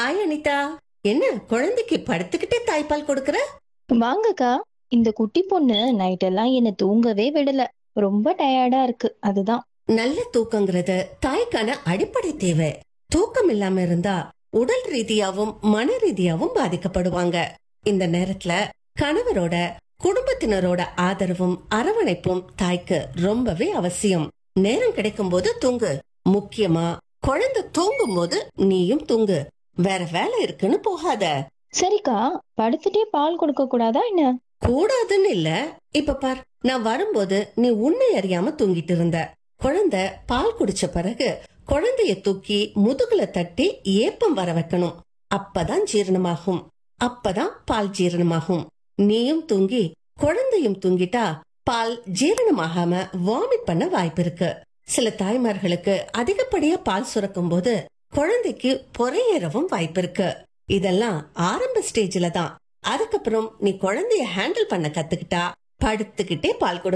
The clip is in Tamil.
ஹாய் அனிதா என்ன குழந்தைக்கு படுத்துக்கிட்டே தாய்ப்பால் கொடுக்கற வாங்கக்கா இந்த குட்டி பொண்ணு நைட் எல்லாம் என்ன தூங்கவே விடல ரொம்ப டயர்டா இருக்கு அதுதான் நல்ல தூக்கங்கிறது தாய்க்கான அடிப்படை தேவை தூக்கம் இல்லாம இருந்தா உடல் ரீதியாவும் மன ரீதியாவும் பாதிக்கப்படுவாங்க இந்த நேரத்துல கணவரோட குடும்பத்தினரோட ஆதரவும் அரவணைப்பும் தாய்க்கு ரொம்பவே அவசியம் நேரம் கிடைக்கும் போது தூங்கு முக்கியமா குழந்தை தூங்கும் போது நீயும் தூங்கு வேற வேலை இருக்குன்னு போகாத சரிக்கா படுத்துட்டே பால் கொடுக்க கூடாதா என்ன கூடாதுன்னு இல்ல இப்ப பார் நான் வரும்போது நீ உன்னை அறியாம தூங்கிட்டு இருந்த குழந்தை பால் குடிச்ச பிறகு குழந்தைய தூக்கி முதுகுல தட்டி ஏப்பம் வர வைக்கணும் அப்பதான் ஜீரணமாகும் அப்பதான் பால் ஜீரணமாகும் நீயும் தூங்கி குழந்தையும் தூங்கிட்டா பால் ஜீரணமாகாம வாமிட் பண்ண வாய்ப்பு இருக்கு சில தாய்மார்களுக்கு அதிகப்படியா பால் சுரக்கும் போது குழந்தைக்கு பொறையேறவும் வாய்ப்பு இருக்கு இதெல்லாம் ஆரம்ப ஸ்டேஜ்ல தான் அதுக்கப்புறம் நீ குழந்தைய ஹேண்டில் பண்ண கத்துக்கிட்டா படுத்துக்கிட்டே பால் கொடு